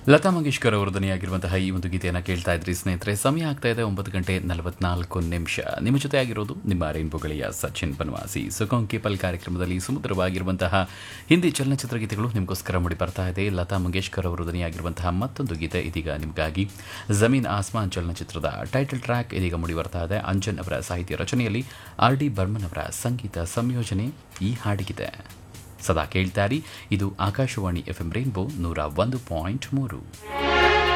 ಲತಾ ಮಂಗೇಶ್ಕರ್ ಅವರ ಧ್ವನಿಯಾಗಿರುವಂತಹ ಈ ಒಂದು ಗೀತೆಯನ್ನು ಕೇಳ್ತಾ ಇದ್ರಿ ಸ್ನೇಹಿತರೆ ಸಮಯ ಆಗ್ತಾ ಇದೆ ಒಂಬತ್ತು ಗಂಟೆ ನಲವತ್ನಾಲ್ಕು ನಿಮಿಷ ನಿಮ್ಮ ಜೊತೆ ಆಗಿರೋದು ನಿಮ್ಮ ರೈನ್ಬೋ ಗೆಳೆಯ ಸಚಿನ್ ಬನ್ವಾಸಿ ಸುಖಂಕಿ ಪಲ್ ಕಾರ್ಯಕ್ರಮದಲ್ಲಿ ಸುಮಧುರವಾಗಿರುವಂತಹ ಹಿಂದಿ ಚಲನಚಿತ್ರ ಗೀತೆಗಳು ನಿಮಗೋಸ್ಕರ ಮೂಡಿ ಬರ್ತಾ ಇದೆ ಲತಾ ಮಂಗೇಶ್ಕರ್ ಅವರು ಧ್ವನಿಯಾಗಿರುವಂತಹ ಮತ್ತೊಂದು ಗೀತೆ ಇದೀಗ ನಿಮಗಾಗಿ ಜಮೀನ್ ಆಸ್ಮಾನ್ ಚಲನಚಿತ್ರದ ಟೈಟಲ್ ಟ್ರ್ಯಾಕ್ ಇದೀಗ ಮೂಡಿ ಬರ್ತಾ ಇದೆ ಅಂಜನ್ ಅವರ ಸಾಹಿತ್ಯ ರಚನೆಯಲ್ಲಿ ಆರ್ ಡಿ ಬರ್ಮನ್ ಅವರ ಸಂಗೀತ ಸಂಯೋಜನೆ ಈ ಹಾಡಿಗಿದೆ ಸದಾ ಕೇಳ್ತಾರಿ ಇದು ಆಕಾಶವಾಣಿ ಎಫ್ ಎಂ ರೈನ್ಬೋ ನೂರ ಒಂದು ಪಾಯಿಂಟ್ ಮೂರು